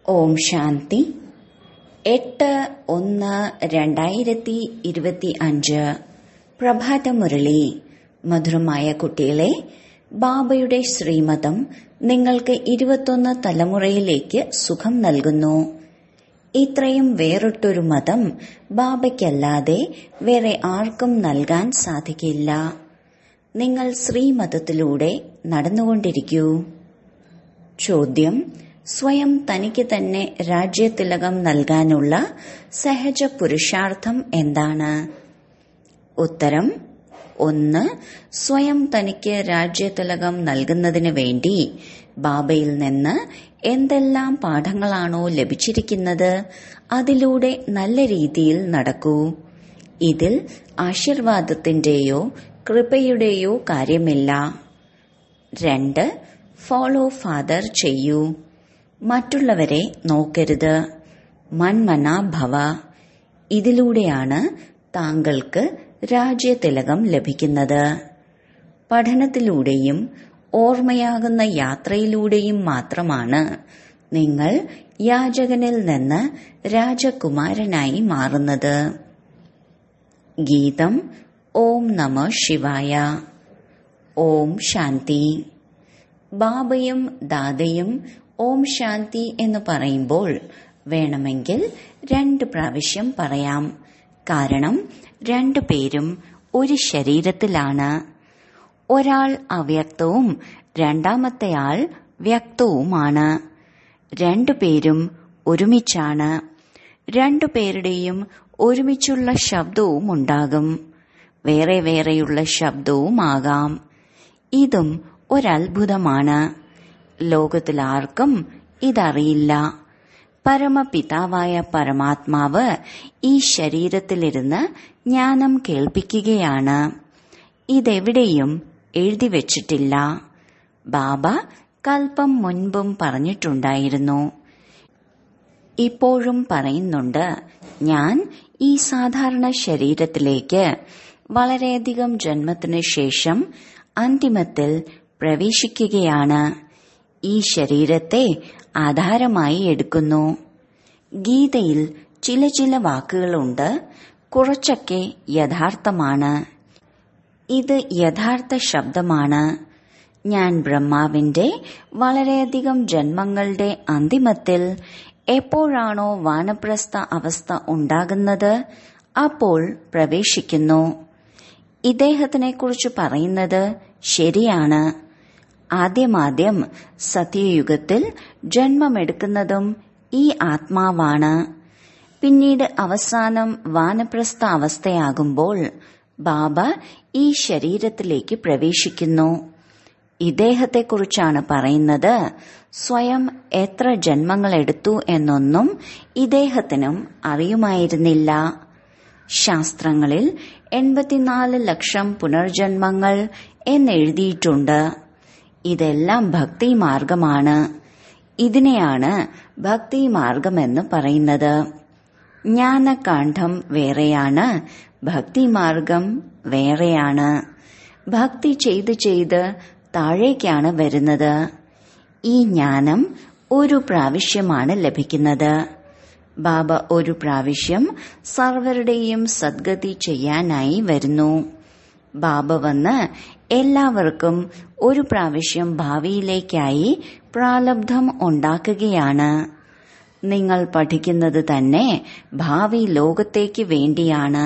ഓം ശാന്തി എട്ട് ഒന്ന് രണ്ടായിരത്തി ഇരുപത്തി അഞ്ച് പ്രഭാതമുരളി മധുരമായ കുട്ടികളെ ബാബയുടെ ശ്രീമതം നിങ്ങൾക്ക് ഇരുപത്തൊന്ന് തലമുറയിലേക്ക് സുഖം നൽകുന്നു ഇത്രയും വേറിട്ടൊരു മതം ബാബയ്ക്കല്ലാതെ വേറെ ആർക്കും നൽകാൻ സാധിക്കില്ല നിങ്ങൾ ശ്രീമതത്തിലൂടെ നടന്നുകൊണ്ടിരിക്കൂ ചോദ്യം സ്വയം തനിക്ക് തന്നെ രാജ്യതിലകം നൽകാനുള്ള സഹജ പുരുഷാർത്ഥം എന്താണ് ഉത്തരം ഒന്ന് സ്വയം തനിക്ക് രാജ്യതിലകം നൽകുന്നതിന് വേണ്ടി ബാബയിൽ നിന്ന് എന്തെല്ലാം പാഠങ്ങളാണോ ലഭിച്ചിരിക്കുന്നത് അതിലൂടെ നല്ല രീതിയിൽ നടക്കൂ ഇതിൽ ആശീർവാദത്തിന്റെയോ കൃപയുടെയോ കാര്യമില്ല രണ്ട് ഫോളോ ഫാദർ ചെയ്യൂ മറ്റുള്ളവരെ നോക്കരുത് മൺമനാഭവ ഇതിലൂടെയാണ് താങ്കൾക്ക് രാജ്യതിലകം ലഭിക്കുന്നത് പഠനത്തിലൂടെയും ഓർമ്മയാകുന്ന യാത്രയിലൂടെയും മാത്രമാണ് നിങ്ങൾ യാചകനിൽ നിന്ന് രാജകുമാരനായി മാറുന്നത് ഗീതം ഓം നമ ശിവായ ഓം ശാന്തി ബാബയും ദാദയും ഓം ശാന്തി എന്ന് പറയുമ്പോൾ വേണമെങ്കിൽ രണ്ട് പ്രാവശ്യം പറയാം കാരണം രണ്ടു പേരും ഒരു ശരീരത്തിലാണ് ഒരാൾ അവ്യക്തവും രണ്ടാമത്തെയാൾ വ്യക്തവുമാണ് രണ്ടുപേരും ഒരുമിച്ചാണ് രണ്ടുപേരുടെയും ഒരുമിച്ചുള്ള ശബ്ദവും ഉണ്ടാകും വേറെ വേറെയുള്ള ശബ്ദവുമാകാം ഇതും ഒരത്ഭുതമാണ് ലോകത്തിലാർക്കും ഇതറിയില്ല പരമപിതാവായ പരമാത്മാവ് ഈ ശരീരത്തിലിരുന്ന് ജ്ഞാനം കേൾപ്പിക്കുകയാണ് ഇതെവിടെയും എഴുതി വച്ചിട്ടില്ല ബാബ കൽപ്പം മുൻപും പറഞ്ഞിട്ടുണ്ടായിരുന്നു ഇപ്പോഴും പറയുന്നുണ്ട് ഞാൻ ഈ സാധാരണ ശരീരത്തിലേക്ക് വളരെയധികം ജന്മത്തിനു ശേഷം അന്തിമത്തിൽ പ്രവേശിക്കുകയാണ് ഈ ശരീരത്തെ ആധാരമായി എടുക്കുന്നു ഗീതയിൽ ചില ചില വാക്കുകളുണ്ട് കുറച്ചൊക്കെ യഥാർത്ഥമാണ് ഇത് യഥാർത്ഥ ശബ്ദമാണ് ഞാൻ ബ്രഹ്മാവിന്റെ വളരെയധികം ജന്മങ്ങളുടെ അന്തിമത്തിൽ എപ്പോഴാണോ വാനപ്രസ്ഥ അവസ്ഥ ഉണ്ടാകുന്നത് അപ്പോൾ പ്രവേശിക്കുന്നു ഇദ്ദേഹത്തിനെ കുറിച്ച് പറയുന്നത് ശരിയാണ് ആദ്യമാദ്യം സത്യയുഗത്തിൽ ജന്മമെടുക്കുന്നതും ഈ ആത്മാവാണ് പിന്നീട് അവസാനം വാനപ്രസ്ഥ അവസ്ഥയാകുമ്പോൾ ബാബ ഈ ശരീരത്തിലേക്ക് പ്രവേശിക്കുന്നു ഇദ്ദേഹത്തെക്കുറിച്ചാണ് പറയുന്നത് സ്വയം എത്ര ജന്മങ്ങളെടുത്തു എന്നൊന്നും ഇദ്ദേഹത്തിനും അറിയുമായിരുന്നില്ല ശാസ്ത്രങ്ങളിൽ എൺപത്തിനാല് ലക്ഷം പുനർജന്മങ്ങൾ എന്നെഴുതിയിട്ടുണ്ട് ഇതെല്ലാം ഭക്തി മാർഗമാണ് ഇതിനെയാണ് ഭക്തി മാർഗമെന്ന് പറയുന്നത് ജ്ഞാനകാന്ഡം വേറെയാണ് ഭക്തിമാർഗം വേറെയാണ് ഭക്തി ചെയ്ത് ചെയ്ത് താഴേക്കാണ് വരുന്നത് ഈ ജ്ഞാനം ഒരു പ്രാവശ്യമാണ് ലഭിക്കുന്നത് ബാബ ഒരു പ്രാവശ്യം സർവരുടെയും സദ്ഗതി ചെയ്യാനായി വരുന്നു ബാബ വന്ന് എല്ലാവർക്കും ഒരു പ്രാവശ്യം ഭാവിയിലേക്കായി പ്രാലബ്ധം ഉണ്ടാക്കുകയാണ് നിങ്ങൾ പഠിക്കുന്നത് തന്നെ ഭാവി ലോകത്തേക്ക് വേണ്ടിയാണ്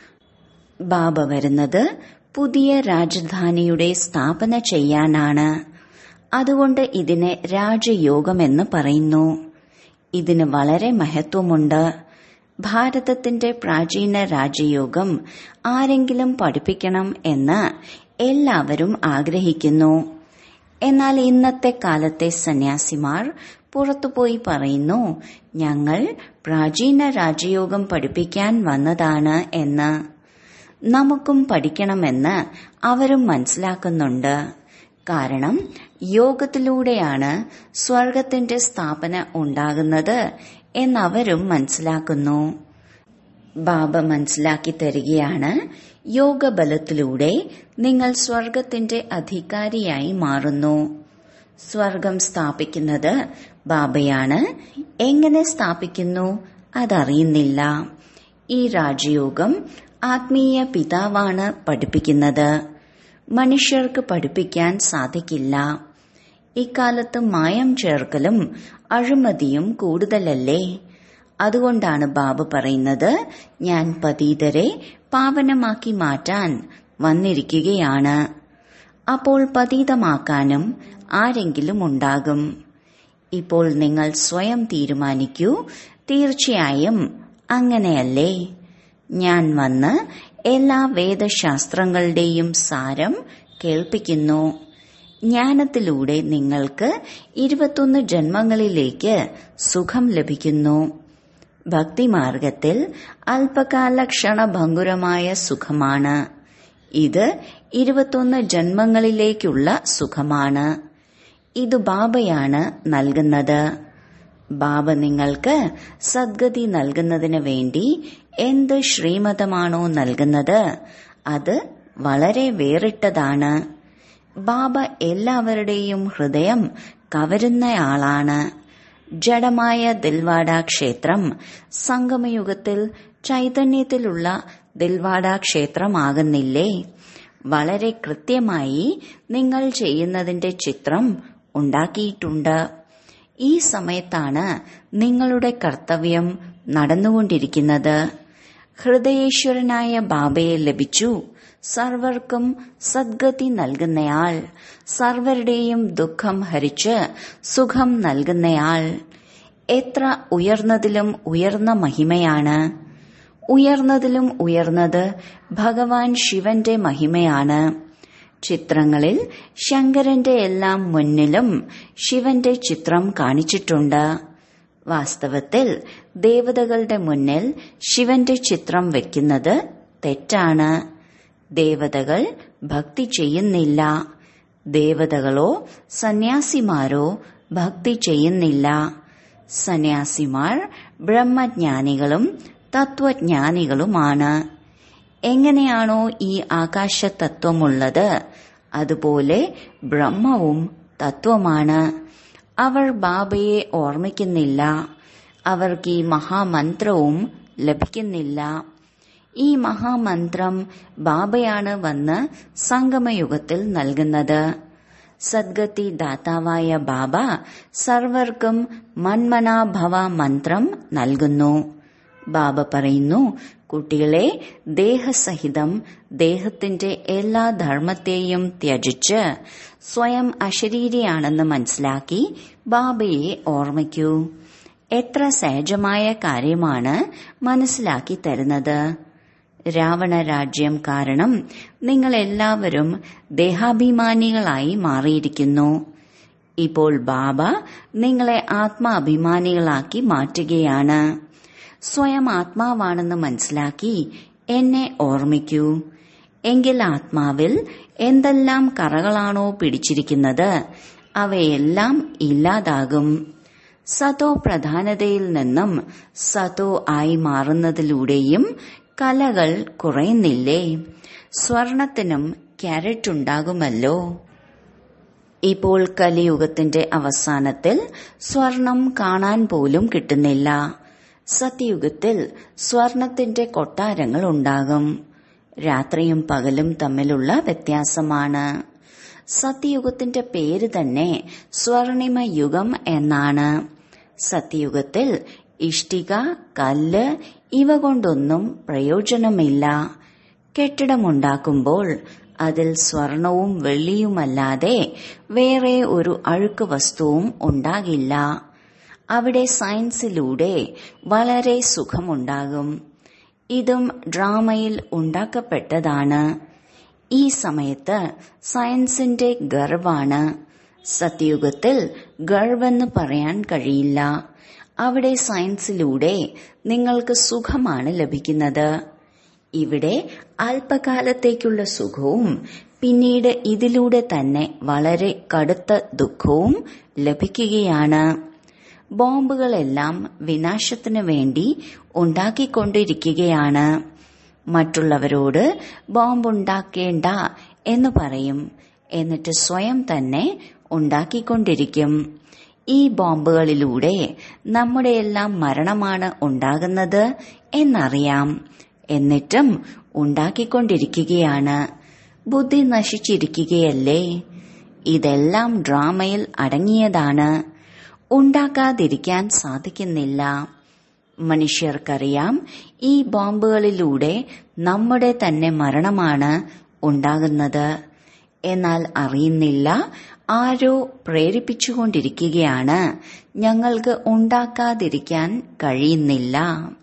ബാബ വരുന്നത് പുതിയ രാജധാനിയുടെ സ്ഥാപന ചെയ്യാനാണ് അതുകൊണ്ട് ഇതിനെ രാജയോഗമെന്ന് പറയുന്നു ഇതിന് വളരെ മഹത്വമുണ്ട് ഭാരതത്തിന്റെ പ്രാചീന രാജയോഗം ആരെങ്കിലും പഠിപ്പിക്കണം എന്ന് എല്ലാവരും ആഗ്രഹിക്കുന്നു എന്നാൽ ഇന്നത്തെ കാലത്തെ സന്യാസിമാർ പുറത്തുപോയി പറയുന്നു ഞങ്ങൾ പ്രാചീന രാജയോഗം പഠിപ്പിക്കാൻ വന്നതാണ് എന്ന് നമുക്കും പഠിക്കണമെന്ന് അവരും മനസ്സിലാക്കുന്നുണ്ട് കാരണം യോഗത്തിലൂടെയാണ് സ്വർഗത്തിന്റെ സ്ഥാപന ഉണ്ടാകുന്നത് എന്നവരും മനസ്സിലാക്കുന്നു ബാബ മനസ്സിലാക്കി തരികയാണ് യോഗബലത്തിലൂടെ നിങ്ങൾ സ്വർഗത്തിന്റെ അധികാരിയായി മാറുന്നു സ്വർഗം സ്ഥാപിക്കുന്നത് ബാബയാണ് എങ്ങനെ സ്ഥാപിക്കുന്നു അതറിയുന്നില്ല ഈ രാജയോഗം ആത്മീയ പിതാവാണ് പഠിപ്പിക്കുന്നത് മനുഷ്യർക്ക് പഠിപ്പിക്കാൻ സാധിക്കില്ല ഇക്കാലത്ത് മായം ചേർക്കലും അഴിമതിയും കൂടുതലല്ലേ അതുകൊണ്ടാണ് ബാബു പറയുന്നത് ഞാൻ പതീതരെ പാവനമാക്കി മാറ്റാൻ വന്നിരിക്കുകയാണ് അപ്പോൾ പതീതമാക്കാനും ആരെങ്കിലും ഉണ്ടാകും ഇപ്പോൾ നിങ്ങൾ സ്വയം തീരുമാനിക്കൂ തീർച്ചയായും അങ്ങനെയല്ലേ ഞാൻ വന്ന് എല്ലാ വേദശാസ്ത്രങ്ങളുടെയും സാരം കേൾപ്പിക്കുന്നു ജ്ഞാനത്തിലൂടെ നിങ്ങൾക്ക് ഇരുപത്തൊന്ന് ജന്മങ്ങളിലേക്ക് സുഖം ലഭിക്കുന്നു ഭക്തിമാർഗത്തിൽ അല്പകാല ക്ഷണഭങ്കുരമായ സുഖമാണ് ഇത് ഇരുപത്തൊന്ന് ജന്മങ്ങളിലേക്കുള്ള സുഖമാണ് ഇത് ബാബയാണ് നൽകുന്നത് ബാബ നിങ്ങൾക്ക് സദ്ഗതി നൽകുന്നതിന് വേണ്ടി എന്ത് ശ്രീമതമാണോ നൽകുന്നത് അത് വളരെ വേറിട്ടതാണ് ബാബ എല്ലാവരുടെയും ഹൃദയം കവരുന്നയാളാണ് ജഡമായ ദിൽവാഡ ക്ഷേത്രം സംഗമയുഗത്തിൽ ചൈതന്യത്തിലുള്ള ദിൽവാഡ ക്ഷേത്രമാകുന്നില്ലേ വളരെ കൃത്യമായി നിങ്ങൾ ചെയ്യുന്നതിന്റെ ചിത്രം ഉണ്ടാക്കിയിട്ടുണ്ട് ഈ സമയത്താണ് നിങ്ങളുടെ കർത്തവ്യം നടന്നുകൊണ്ടിരിക്കുന്നത് ഹൃദയേശ്വരനായ ബാബയെ ലഭിച്ചു സർവർക്കും സദ്ഗതി നൽകുന്നയാൾ സർവരുടെയും ദുഃഖം ഹരിച്ച് സുഖം നൽകുന്നയാൾ എത്ര ഉയർന്നതിലും ഉയർന്ന മഹിമയാണ് ഉയർന്നതിലും ഉയർന്നത് ഭഗവാൻ ശിവന്റെ മഹിമയാണ് ചിത്രങ്ങളിൽ ശങ്കരന്റെ എല്ലാം മുന്നിലും ശിവന്റെ ചിത്രം കാണിച്ചിട്ടുണ്ട് വാസ്തവത്തിൽ ദേവതകളുടെ മുന്നിൽ ശിവന്റെ ചിത്രം വെക്കുന്നത് തെറ്റാണ് ദേവതകൾ ഭക്തി ചെയ്യുന്നില്ല ദേവതകളോ സന്യാസിമാരോ ഭക്തി ചെയ്യുന്നില്ല സന്യാസിമാർ ബ്രഹ്മജ്ഞാനികളും തത്വജ്ഞാനികളുമാണ് എങ്ങനെയാണോ ഈ ആകാശ തത്വമുള്ളത് അതുപോലെ ബ്രഹ്മവും തത്വമാണ് അവർ ബാബയെ ഓർമ്മിക്കുന്നില്ല അവർക്ക് ഈ മഹാമന്ത്രവും ലഭിക്കുന്നില്ല ഈ മഹാമന്ത്രം ബാബയാണ് വന്ന് സംഗമയുഗത്തിൽ നൽകുന്നത് സദ്ഗതി ദാതാവായ ബാബ സർവർക്കും മന്മനാഭവ മന്ത്രം നൽകുന്നു ബാബ പറയുന്നു കുട്ടികളെ ദേഹസഹിതം ദേഹത്തിന്റെ എല്ലാ ധർമ്മത്തെയും ത്യജിച്ച് സ്വയം അശരീരിയാണെന്ന് മനസ്സിലാക്കി ബാബയെ ഓർമ്മിക്കൂ എത്ര സഹജമായ കാര്യമാണ് മനസ്സിലാക്കി തരുന്നത് രാവണ രാജ്യം കാരണം നിങ്ങൾ എല്ലാവരും ദേഹാഭിമാനികളായി മാറിയിരിക്കുന്നു ഇപ്പോൾ ബാബ നിങ്ങളെ ആത്മാഭിമാനികളാക്കി മാറ്റുകയാണ് സ്വയം ആത്മാവാണെന്ന് മനസ്സിലാക്കി എന്നെ ഓർമ്മിക്കൂ എങ്കിൽ ആത്മാവിൽ എന്തെല്ലാം കറകളാണോ പിടിച്ചിരിക്കുന്നത് അവയെല്ലാം ഇല്ലാതാകും സതോ പ്രധാനതയിൽ നിന്നും സതോ ആയി മാറുന്നതിലൂടെയും കലകൾ കുറയുന്നില്ലേ സ്വർണത്തിനും ക്യാരറ്റ് ഉണ്ടാകുമല്ലോ ഇപ്പോൾ കലിയുഗത്തിന്റെ അവസാനത്തിൽ സ്വർണം കാണാൻ പോലും കിട്ടുന്നില്ല സത്യയുഗത്തിൽ സ്വർണത്തിന്റെ കൊട്ടാരങ്ങൾ ഉണ്ടാകും രാത്രിയും പകലും തമ്മിലുള്ള വ്യത്യാസമാണ് സത്യയുഗത്തിന്റെ പേര് തന്നെ സ്വർണിമ യുഗം എന്നാണ് സത്യയുഗത്തിൽ ഇഷ്ടിക കല്ല് ഇവ കൊണ്ടൊന്നും പ്രയോജനമില്ല കെട്ടിടമുണ്ടാക്കുമ്പോൾ അതിൽ സ്വർണവും വെള്ളിയുമല്ലാതെ വേറെ ഒരു അഴുക്ക് വസ്തുവും ഉണ്ടാകില്ല അവിടെ സയൻസിലൂടെ വളരെ സുഖമുണ്ടാകും ഇതും ഡ്രാമയിൽ ഉണ്ടാക്കപ്പെട്ടതാണ് ഈ സമയത്ത് സയൻസിന്റെ ഗർവാണ് സത്യയുഗത്തിൽ ഗർവെന്ന് പറയാൻ കഴിയില്ല അവിടെ സയൻസിലൂടെ നിങ്ങൾക്ക് സുഖമാണ് ലഭിക്കുന്നത് ഇവിടെ അല്പകാലത്തേക്കുള്ള സുഖവും പിന്നീട് ഇതിലൂടെ തന്നെ വളരെ കടുത്ത ദുഃഖവും ലഭിക്കുകയാണ് ബോംബുകളെല്ലാം വിനാശത്തിനു വേണ്ടി ഉണ്ടാക്കിക്കൊണ്ടിരിക്കുകയാണ് മറ്റുള്ളവരോട് ബോംബുണ്ടാക്കേണ്ട എന്ന് പറയും എന്നിട്ട് സ്വയം തന്നെ ഉണ്ടാക്കിക്കൊണ്ടിരിക്കും ഈ ബോംബുകളിലൂടെ നമ്മുടെയെല്ലാം മരണമാണ് ഉണ്ടാകുന്നത് എന്നറിയാം എന്നിട്ടും ഉണ്ടാക്കിക്കൊണ്ടിരിക്കുകയാണ് ബുദ്ധി നശിച്ചിരിക്കുകയല്ലേ ഇതെല്ലാം ഡ്രാമയിൽ അടങ്ങിയതാണ് ഉണ്ടാക്കാതിരിക്കാൻ സാധിക്കുന്നില്ല മനുഷ്യർക്കറിയാം ഈ ബോംബുകളിലൂടെ നമ്മുടെ തന്നെ മരണമാണ് ഉണ്ടാകുന്നത് എന്നാൽ അറിയുന്നില്ല ആരോ പ്രേരിപ്പിച്ചുകൊണ്ടിരിക്കുകയാണ് ഞങ്ങൾക്ക് ഉണ്ടാക്കാതിരിക്കാൻ കഴിയുന്നില്ല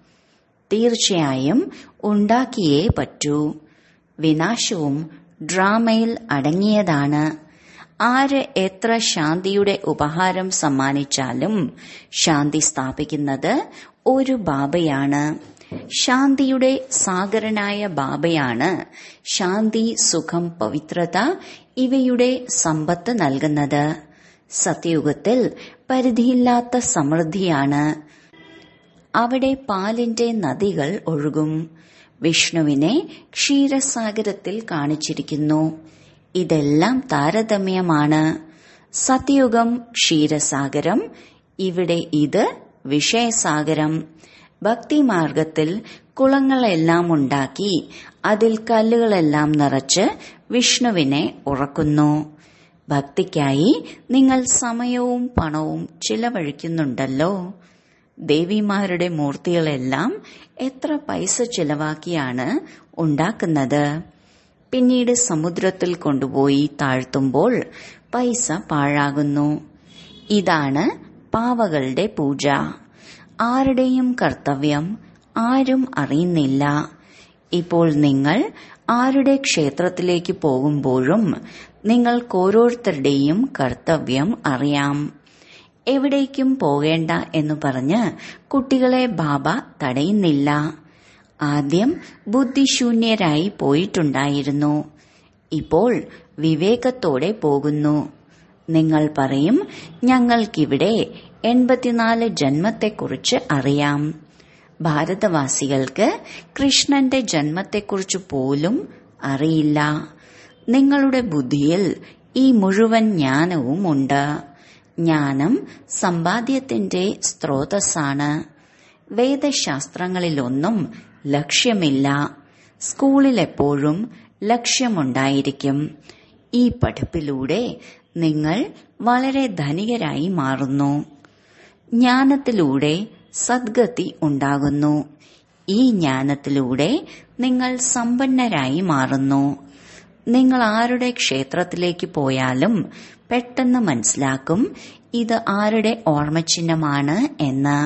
തീർച്ചയായും ഉണ്ടാക്കിയേ പറ്റൂ വിനാശവും ഡ്രാമയിൽ അടങ്ങിയതാണ് ആര് എത്ര ശാന്തിയുടെ ഉപഹാരം സമ്മാനിച്ചാലും ശാന്തി സ്ഥാപിക്കുന്നത് ഒരു ബാബയാണ് ശാന്തിയുടെ സാഗരനായ ബാബയാണ് ശാന്തി സുഖം പവിത്രത ഇവയുടെ സമ്പത്ത് നൽകുന്നത് സത്യയുഗത്തിൽ പരിധിയില്ലാത്ത സമൃദ്ധിയാണ് അവിടെ പാലിന്റെ നദികൾ ഒഴുകും വിഷ്ണുവിനെ ക്ഷീരസാഗരത്തിൽ കാണിച്ചിരിക്കുന്നു ഇതെല്ലാം താരതമ്യമാണ് സത്യയുഗം ക്ഷീരസാഗരം ഇവിടെ ഇത് വിഷയസാഗരം ഭക്തിമാർഗത്തിൽ കുളങ്ങളെല്ലാം ഉണ്ടാക്കി അതിൽ കല്ലുകളെല്ലാം നിറച്ച് വിഷ്ണുവിനെ ഉറക്കുന്നു ഭക്തിക്കായി നിങ്ങൾ സമയവും പണവും ചിലവഴിക്കുന്നുണ്ടല്ലോ ദേവിമാരുടെ മൂർത്തികളെല്ലാം എത്ര പൈസ ചിലവാക്കിയാണ് ഉണ്ടാക്കുന്നത് പിന്നീട് സമുദ്രത്തിൽ കൊണ്ടുപോയി താഴ്ത്തുമ്പോൾ പൈസ പാഴാകുന്നു ഇതാണ് പാവകളുടെ പൂജ ആരുടെയും കർത്തവ്യം ആരും അറിയുന്നില്ല ഇപ്പോൾ നിങ്ങൾ ആരുടെ ക്ഷേത്രത്തിലേക്ക് പോകുമ്പോഴും നിങ്ങൾക്കോരോരുത്തരുടെയും കർത്തവ്യം അറിയാം എവിടേക്കും പോകേണ്ട എന്ന് പറഞ്ഞ് കുട്ടികളെ ബാബ തടയുന്നില്ല ആദ്യം ബുദ്ധിശൂന്യരായി പോയിട്ടുണ്ടായിരുന്നു ഇപ്പോൾ വിവേകത്തോടെ പോകുന്നു നിങ്ങൾ പറയും ഞങ്ങൾക്കിവിടെ എൺപത്തിനാല് ജന്മത്തെക്കുറിച്ച് അറിയാം ഭാരതവാസികൾക്ക് കൃഷ്ണന്റെ ജന്മത്തെക്കുറിച്ച് പോലും അറിയില്ല നിങ്ങളുടെ ബുദ്ധിയിൽ ഈ മുഴുവൻ ജ്ഞാനവും ഉണ്ട് ജ്ഞാനം സമ്പാദ്യത്തിന്റെ സ്രോതസ്സാണ് വേദശാസ്ത്രങ്ങളിലൊന്നും ലക്ഷ്യമില്ല സ്കൂളിൽ എപ്പോഴും ലക്ഷ്യമുണ്ടായിരിക്കും ഈ പഠിപ്പിലൂടെ നിങ്ങൾ വളരെ ധനികരായി മാറുന്നു ജ്ഞാനത്തിലൂടെ സദ്ഗതി ഉണ്ടാകുന്നു ഈ ജ്ഞാനത്തിലൂടെ നിങ്ങൾ സമ്പന്നരായി മാറുന്നു നിങ്ങൾ ആരുടെ ക്ഷേത്രത്തിലേക്ക് പോയാലും പെട്ടെന്ന് മനസ്സിലാക്കും ഇത് ആരുടെ ഓർമ്മചിഹ്നമാണ് എന്ന്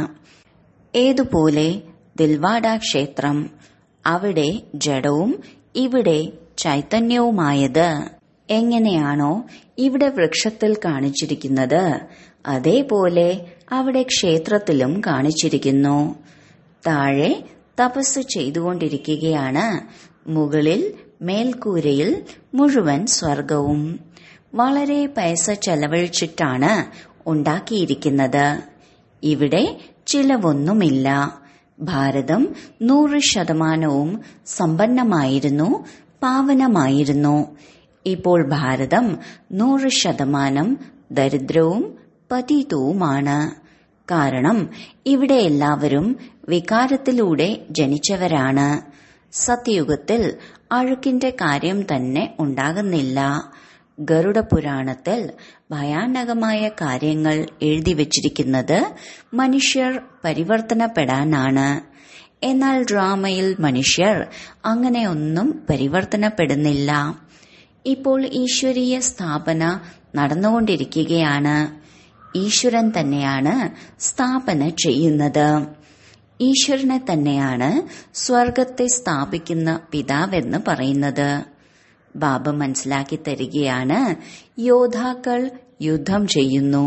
ഏതുപോലെ ദിൽവാഡ ക്ഷേത്രം അവിടെ ജഡവും ഇവിടെ ചൈതന്യവുമായത് എങ്ങനെയാണോ ഇവിടെ വൃക്ഷത്തിൽ കാണിച്ചിരിക്കുന്നത് അതേപോലെ അവിടെ ക്ഷേത്രത്തിലും കാണിച്ചിരിക്കുന്നു താഴെ തപസ് ചെയ്തുകൊണ്ടിരിക്കുകയാണ് മുകളിൽ മേൽക്കൂരയിൽ മുഴുവൻ സ്വർഗവും വളരെ പൈസ ചെലവഴിച്ചിട്ടാണ് ഉണ്ടാക്കിയിരിക്കുന്നത് ഇവിടെ ചിലവൊന്നുമില്ല ഭാരതം നൂറ് ശതമാനവും സമ്പന്നമായിരുന്നു പാവനമായിരുന്നു ഇപ്പോൾ ഭാരതം നൂറ് ശതമാനം ദരിദ്രവും പതിതവുമാണ് കാരണം ഇവിടെ എല്ലാവരും വികാരത്തിലൂടെ ജനിച്ചവരാണ് സത്യയുഗത്തിൽ അഴുക്കിന്റെ കാര്യം തന്നെ ഉണ്ടാകുന്നില്ല ഗരുഡ പുരാണത്തിൽ ഭയാനകമായ കാര്യങ്ങൾ എഴുതി വച്ചിരിക്കുന്നത് മനുഷ്യർ പരിവർത്തനപ്പെടാനാണ് എന്നാൽ ഡ്രാമയിൽ മനുഷ്യർ അങ്ങനെയൊന്നും പരിവർത്തനപ്പെടുന്നില്ല ഇപ്പോൾ ഈശ്വരീയ സ്ഥാപന നടന്നുകൊണ്ടിരിക്കുകയാണ് ഈശ്വരൻ തന്നെയാണ് സ്ഥാപന ചെയ്യുന്നത് ഈശ്വരനെ തന്നെയാണ് സ്വർഗത്തെ സ്ഥാപിക്കുന്ന പിതാവെന്ന് പറയുന്നത് ബാബ മനസ്സിലാക്കി തരികയാണ് യോദ്ധാക്കൾ യുദ്ധം ചെയ്യുന്നു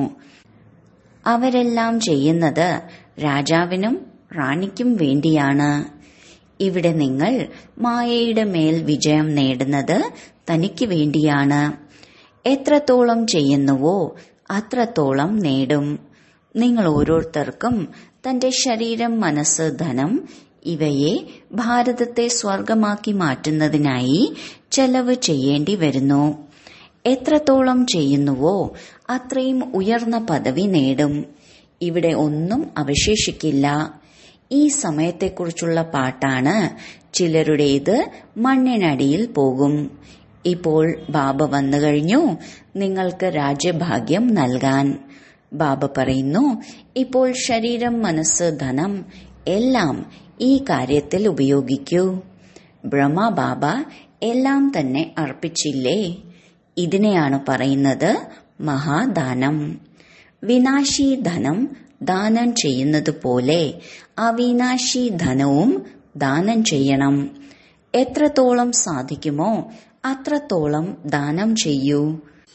അവരെല്ലാം ചെയ്യുന്നത് രാജാവിനും റാണിക്കും വേണ്ടിയാണ് ഇവിടെ നിങ്ങൾ മായയുടെ മേൽ വിജയം നേടുന്നത് തനിക്ക് വേണ്ടിയാണ് എത്രത്തോളം ചെയ്യുന്നുവോ അത്രത്തോളം നേടും നിങ്ങൾ ഓരോരുത്തർക്കും തന്റെ ശരീരം മനസ്സ് ധനം ഇവയെ ഭാരതത്തെ സ്വർഗമാക്കി മാറ്റുന്നതിനായി ചെലവ് ചെയ്യേണ്ടി വരുന്നു എത്രത്തോളം ചെയ്യുന്നുവോ അത്രയും ഉയർന്ന പദവി നേടും ഇവിടെ ഒന്നും അവശേഷിക്കില്ല ഈ സമയത്തെക്കുറിച്ചുള്ള പാട്ടാണ് ചിലരുടേത് മണ്ണിനടിയിൽ പോകും ഇപ്പോൾ ബാബ വന്നു കഴിഞ്ഞു നിങ്ങൾക്ക് രാജ്യഭാഗ്യം നൽകാൻ ബാബ പറയുന്നു ഇപ്പോൾ ശരീരം മനസ്സ് ധനം എല്ലാം ഈ കാര്യത്തിൽ ഉപയോഗിക്കൂ ബ്രഹ്മ ബാബ എല്ലാം തന്നെ അർപ്പിച്ചില്ലേ ഇതിനെയാണ് പറയുന്നത് മഹാദാനം വിനാശി ധനം ദാനം ചെയ്യുന്നത് പോലെ അവിനാശി ധനവും ദാനം ചെയ്യണം എത്രത്തോളം സാധിക്കുമോ അത്രത്തോളം ദാനം ചെയ്യൂ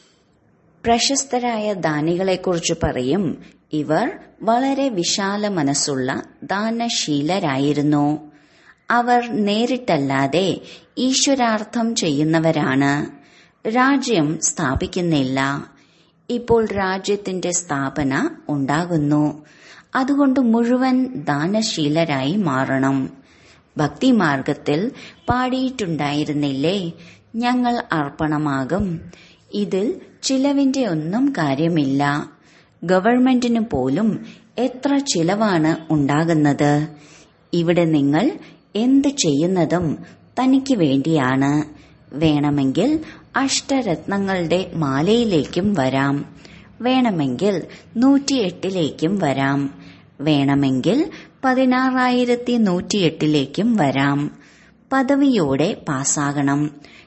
പ്രശസ്തരായ ദാനികളെക്കുറിച്ച് പറയും ഇവർ വളരെ വിശാല മനസ്സുള്ള ദാനശീലരായിരുന്നു അവർ നേരിട്ടല്ലാതെ ഈശ്വരാർത്ഥം ചെയ്യുന്നവരാണ് രാജ്യം സ്ഥാപിക്കുന്നില്ല ഇപ്പോൾ രാജ്യത്തിന്റെ സ്ഥാപന ഉണ്ടാകുന്നു അതുകൊണ്ട് മുഴുവൻ ദാനശീലരായി മാറണം ഭക്തിമാർഗത്തിൽ പാടിയിട്ടുണ്ടായിരുന്നില്ലേ ഞങ്ങൾ അർപ്പണമാകും ഇതിൽ ചിലവിന്റെ ഒന്നും കാര്യമില്ല ഗവൺമെന്റിന് പോലും എത്ര ചിലവാണ് ഉണ്ടാകുന്നത് ഇവിടെ നിങ്ങൾ എന്ത് ചെയ്യുന്നതും തനിക്ക് വേണ്ടിയാണ് വേണമെങ്കിൽ അഷ്ടരത്നങ്ങളുടെ മാലയിലേക്കും വരാം വേണമെങ്കിൽ നൂറ്റിയെട്ടിലേക്കും വരാം വേണമെങ്കിൽ പതിനാറായിരത്തി നൂറ്റിയെട്ടിലേക്കും വരാം പദവിയോടെ പാസ്സാകണം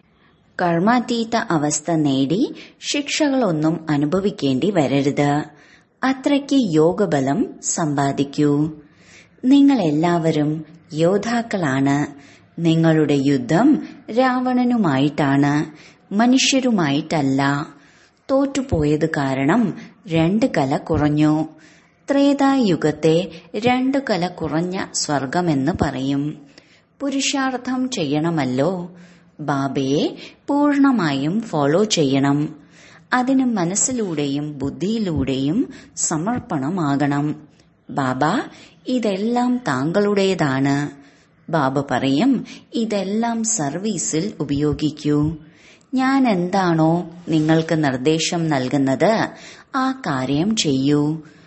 കർമാതീത അവസ്ഥ നേടി ശിക്ഷകളൊന്നും അനുഭവിക്കേണ്ടി വരരുത് അത്രയ്ക്ക് യോഗബലം സമ്പാദിക്കൂ നിങ്ങൾ എല്ലാവരും യോദ്ധാക്കളാണ് നിങ്ങളുടെ യുദ്ധം രാവണനുമായിട്ടാണ് മനുഷ്യരുമായിട്ടല്ല തോറ്റുപോയത് കാരണം രണ്ട് കല കുറഞ്ഞു ത്രേതായുഗത്തെ രണ്ടു കല കുറഞ്ഞ സ്വർഗമെന്ന് പറയും പുരുഷാർത്ഥം ചെയ്യണമല്ലോ ബാബയെ പൂർണമായും ഫോളോ ചെയ്യണം അതിന് മനസ്സിലൂടെയും ബുദ്ധിയിലൂടെയും സമർപ്പണമാകണം ബാബ ഇതെല്ലാം താങ്കളുടേതാണ് ബാബ പറയും ഇതെല്ലാം സർവീസിൽ ഉപയോഗിക്കൂ ഞാൻ എന്താണോ നിങ്ങൾക്ക് നിർദ്ദേശം നൽകുന്നത് ആ കാര്യം ചെയ്യൂ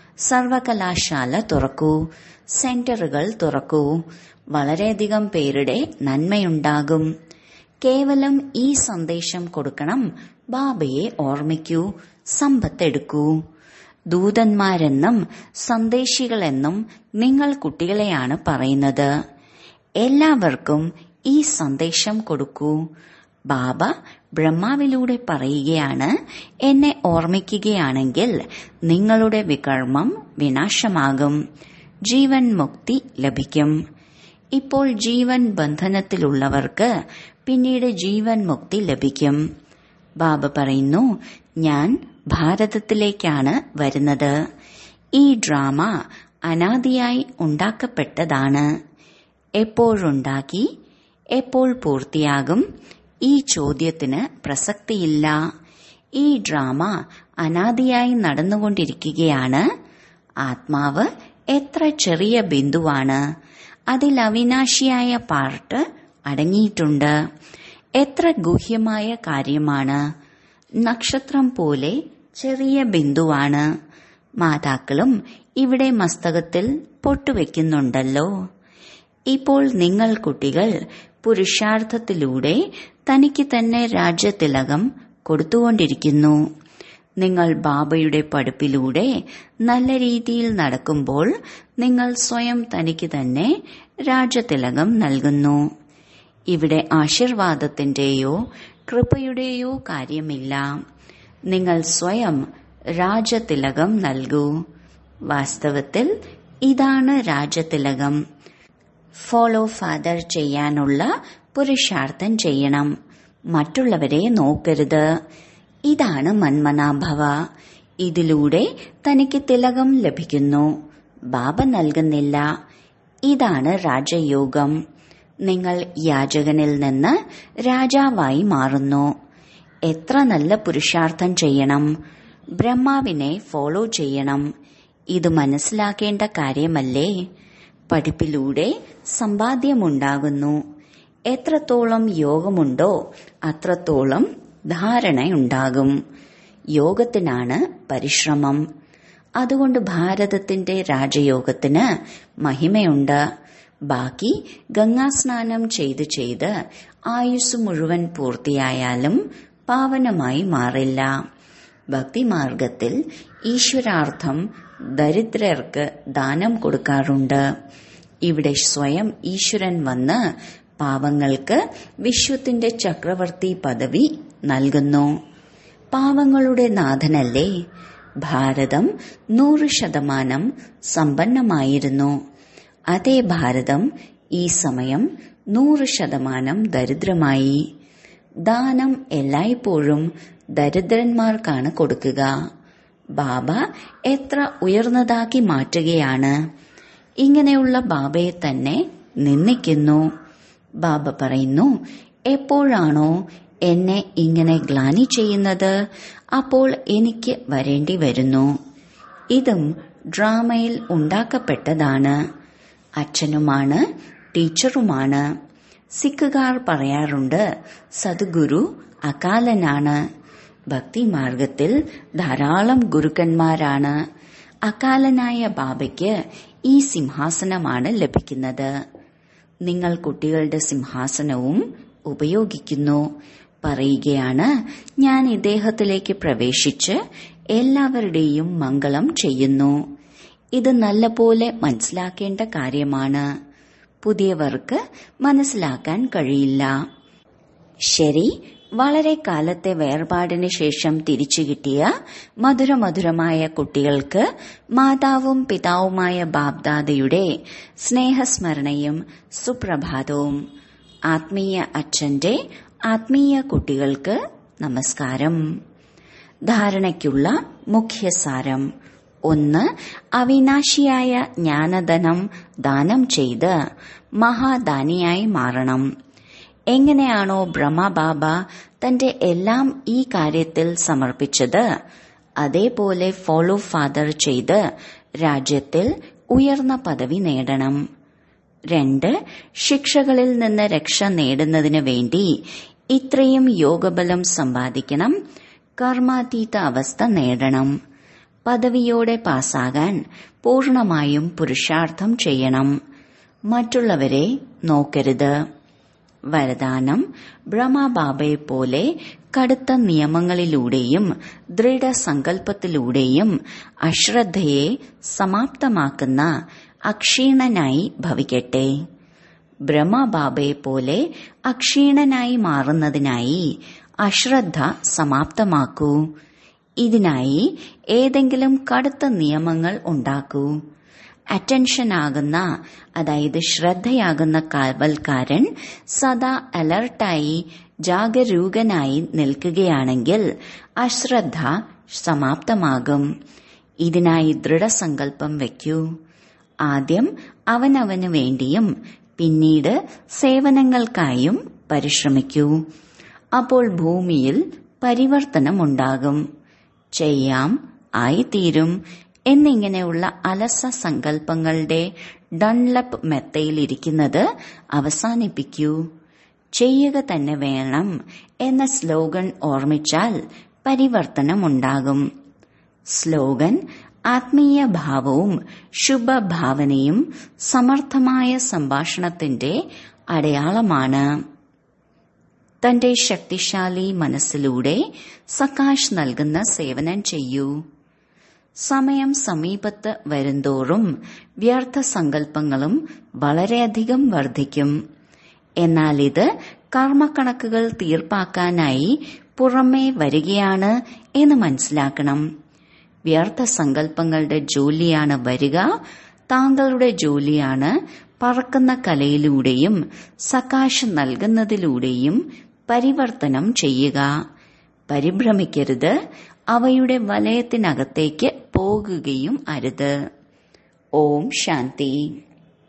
സർവകലാശാല തുറക്കൂ സെന്ററുകൾ തുറക്കൂ വളരെയധികം പേരുടെ നന്മയുണ്ടാകും കേവലം ഈ സന്ദേശം കൊടുക്കണം ബാബയെ ഓർമ്മിക്കൂ സമ്പത്തെടുക്കൂ ദൂതന്മാരെന്നും സന്ദേശികളെന്നും നിങ്ങൾ കുട്ടികളെയാണ് പറയുന്നത് എല്ലാവർക്കും ഈ സന്ദേശം കൊടുക്കൂ ബാബ ബ്രഹ്മാവിലൂടെ പറയുകയാണ് എന്നെ ഓർമ്മിക്കുകയാണെങ്കിൽ നിങ്ങളുടെ വികർമ്മം വിനാശമാകും ജീവൻ മുക്തി ലഭിക്കും ഇപ്പോൾ ജീവൻ ബന്ധനത്തിലുള്ളവർക്ക് പിന്നീട് ജീവൻ മുക്തി ലഭിക്കും ബാബ പറയുന്നു ഞാൻ ഭാരതത്തിലേക്കാണ് വരുന്നത് ഈ ഡ്രാമ അനാദിയായി ഉണ്ടാക്കപ്പെട്ടതാണ് എപ്പോഴുണ്ടാക്കി എപ്പോൾ പൂർത്തിയാകും ഈ ചോദ്യത്തിന് പ്രസക്തിയില്ല ഈ ഡ്രാമ അനാദിയായി നടന്നുകൊണ്ടിരിക്കുകയാണ് ആത്മാവ് എത്ര ചെറിയ ബിന്ദുവാണ് അതിൽ അവിനാശിയായ പാർട്ട് അടങ്ങിയിട്ടുണ്ട് എത്ര ഗുഹ്യമായ കാര്യമാണ് നക്ഷത്രം പോലെ ചെറിയ ബിന്ദുവാണ് മാതാക്കളും ഇവിടെ മസ്തകത്തിൽ പൊട്ടുവെക്കുന്നുണ്ടല്ലോ ഇപ്പോൾ നിങ്ങൾ കുട്ടികൾ പുരുഷാർത്ഥത്തിലൂടെ തനിക്ക് തന്നെ രാജ്യതിലകം കൊടുത്തുകൊണ്ടിരിക്കുന്നു നിങ്ങൾ ബാബയുടെ പഠിപ്പിലൂടെ നല്ല രീതിയിൽ നടക്കുമ്പോൾ നിങ്ങൾ സ്വയം തനിക്ക് തന്നെ രാജതിലകം നൽകുന്നു ഇവിടെ ആശീർവാദത്തിന്റെയോ കൃപയുടെയോ കാര്യമില്ല നിങ്ങൾ സ്വയം രാജതിലകം നൽകൂ വാസ്തവത്തിൽ ഇതാണ് രാജതിലകം ഫോളോ ഫാദർ ചെയ്യാനുള്ള പുരുഷാർത്ഥം ചെയ്യണം മറ്റുള്ളവരെ നോക്കരുത് ഇതാണ് മന്മനാഭവ ഇതിലൂടെ തനിക്ക് തിലകം ലഭിക്കുന്നു ബാബ നൽകുന്നില്ല ഇതാണ് രാജയോഗം നിങ്ങൾ യാചകനിൽ നിന്ന് രാജാവായി മാറുന്നു എത്ര നല്ല പുരുഷാർത്ഥം ചെയ്യണം ബ്രഹ്മാവിനെ ഫോളോ ചെയ്യണം ഇത് മനസ്സിലാക്കേണ്ട കാര്യമല്ലേ പഠിപ്പിലൂടെ സമ്പാദ്യമുണ്ടാകുന്നു എത്രത്തോളം യോഗമുണ്ടോ അത്രത്തോളം ധാരണയുണ്ടാകും യോഗത്തിനാണ് പരിശ്രമം അതുകൊണ്ട് ഭാരതത്തിന്റെ രാജയോഗത്തിന് മഹിമയുണ്ട് ബാക്കി ഗംഗാസ്നാനം ചെയ്ത് ചെയ്ത് ആയുസ് മുഴുവൻ പൂർത്തിയായാലും പാവനമായി മാറില്ല ഭക്തിമാർഗത്തിൽ ഈശ്വരാർത്ഥം ദരിദ്രർക്ക് ദാനം കൊടുക്കാറുണ്ട് ഇവിടെ സ്വയം ഈശ്വരൻ വന്ന് പാവങ്ങൾക്ക് വിശ്വത്തിന്റെ ചക്രവർത്തി പദവി നൽകുന്നു പാവങ്ങളുടെ നാഥനല്ലേ ഭാരതം നൂറ് ശതമാനം സമ്പന്നമായിരുന്നു അതേ ഭാരതം ഈ സമയം നൂറ് ശതമാനം ദരിദ്രമായി ദാനം എല്ലായ്പ്പോഴും ദരിദ്രന്മാർക്കാണ് കൊടുക്കുക ബാബ എത്ര ഉയർന്നതാക്കി മാറ്റുകയാണ് ഇങ്ങനെയുള്ള ബാബയെ തന്നെ നിന്ദിക്കുന്നു ബാബ പറയുന്നു എപ്പോഴാണോ എന്നെ ഇങ്ങനെ ഗ്ലാനി ചെയ്യുന്നത് അപ്പോൾ എനിക്ക് വരേണ്ടി വരുന്നു ഇതും ഡ്രാമയിൽ ഉണ്ടാക്കപ്പെട്ടതാണ് അച്ഛനുമാണ് ടീച്ചറുമാണ് സിഖുകാർ പറയാറുണ്ട് സദ്ഗുരു അകാലനാണ് ഭക്തിമാർഗത്തിൽ ധാരാളം ഗുരുക്കന്മാരാണ് അകാലനായ ബാബയ്ക്ക് ഈ സിംഹാസനമാണ് ലഭിക്കുന്നത് നിങ്ങൾ കുട്ടികളുടെ സിംഹാസനവും ഉപയോഗിക്കുന്നു പറയുകയാണ് ഞാൻ ഇദ്ദേഹത്തിലേക്ക് പ്രവേശിച്ച് എല്ലാവരുടെയും മംഗളം ചെയ്യുന്നു ഇത് നല്ലപോലെ മനസ്സിലാക്കേണ്ട കാര്യമാണ് പുതിയവർക്ക് മനസ്സിലാക്കാൻ കഴിയില്ല ശരി വളരെ കാലത്തെ വേർപാടിന് ശേഷം തിരിച്ചു കിട്ടിയ മധുരമധുരമായ കുട്ടികൾക്ക് മാതാവും പിതാവുമായ ബാബ്ദാദയുടെ സ്നേഹസ്മരണയും സുപ്രഭാതവും ആത്മീയ അച്ഛന്റെ ആത്മീയ കുട്ടികൾക്ക് നമസ്കാരം ധാരണയ്ക്കുള്ള മുഖ്യസാരം ഒന്ന് അവിനാശിയായ ജ്ഞാനധനം ദാനം ചെയ്ത് മഹാദാനിയായി മാറണം എങ്ങനെയാണോ ബ്രഹ്മബാബ തന്റെ എല്ലാം ഈ കാര്യത്തിൽ സമർപ്പിച്ചത് അതേപോലെ ഫോളോ ഫാദർ ചെയ്ത് രാജ്യത്തിൽ ഉയർന്ന പദവി നേടണം രണ്ട് ശിക്ഷകളിൽ നിന്ന് രക്ഷ നേടുന്നതിന് വേണ്ടി ഇത്രയും യോഗബലം സമ്പാദിക്കണം കർമാതീത അവസ്ഥ നേടണം പദവിയോടെ പാസ്സാകാൻ പൂർണമായും പുരുഷാർത്ഥം ചെയ്യണം മറ്റുള്ളവരെ നോക്കരുത് വരദാനം ബ്രഹ്മബാബയെ പോലെ കടുത്ത നിയമങ്ങളിലൂടെയും ദൃഢസങ്കല്പത്തിലൂടെയും അശ്രദ്ധയെ സമാപ്തമാക്കുന്ന അക്ഷീണനായി ഭവിക്കട്ടെ ബ്രഹ്മബാബയെ പോലെ അക്ഷീണനായി മാറുന്നതിനായി അശ്രദ്ധ സമാപ്തമാക്കൂ ഇതിനായി ഏതെങ്കിലും കടുത്ത നിയമങ്ങൾ ഉണ്ടാക്കൂ അറ്റൻഷൻ ആകുന്ന അതായത് ശ്രദ്ധയാകുന്ന കാവൽക്കാരൻ സദാ അലർട്ടായി ജാഗരൂകനായി നിൽക്കുകയാണെങ്കിൽ അശ്രദ്ധ സമാപ്തമാകും ഇതിനായി ദൃഢസങ്കല്പം വയ്ക്കൂ ആദ്യം അവനവന് വേണ്ടിയും പിന്നീട് സേവനങ്ങൾക്കായും പരിശ്രമിക്കൂ അപ്പോൾ ഭൂമിയിൽ പരിവർത്തനമുണ്ടാകും ചെയ്യാം ആയിത്തീരും എന്നിങ്ങനെയുള്ള അലസ സങ്കല്പങ്ങളുടെ ഡൺലപ്പ് മെത്തയിലിരിക്കുന്നത് അവസാനിപ്പിക്കൂ ചെയ്യുക തന്നെ വേണം എന്ന സ്ലോഗൻ ഓർമ്മിച്ചാൽ പരിവർത്തനമുണ്ടാകും സ്ലോഗൻ ആത്മീയ ഭാവവും ശുഭഭാവനയും സമർത്ഥമായ സംഭാഷണത്തിന്റെ അടയാളമാണ് തന്റെ ശക്തിശാലി മനസ്സിലൂടെ സകാശ് നൽകുന്ന സേവനം ചെയ്യൂ സമയം സമീപത്ത് വരുന്തോറും വ്യർത്ഥ സങ്കല്പങ്ങളും വളരെയധികം വർദ്ധിക്കും എന്നാൽ ഇത് കർമ്മക്കണക്കുകൾ തീർപ്പാക്കാനായി പുറമേ വരികയാണ് എന്ന് മനസ്സിലാക്കണം വ്യർത്ഥ സങ്കല്പങ്ങളുടെ ജോലിയാണ് വരിക താങ്കളുടെ ജോലിയാണ് പറക്കുന്ന കലയിലൂടെയും സകാശ് നൽകുന്നതിലൂടെയും പരിവർത്തനം ചെയ്യുക പരിഭ്രമിക്കരുത് അവയുടെ വലയത്തിനകത്തേക്ക് പോകുകയും അരുത് ഓം ശാന്തി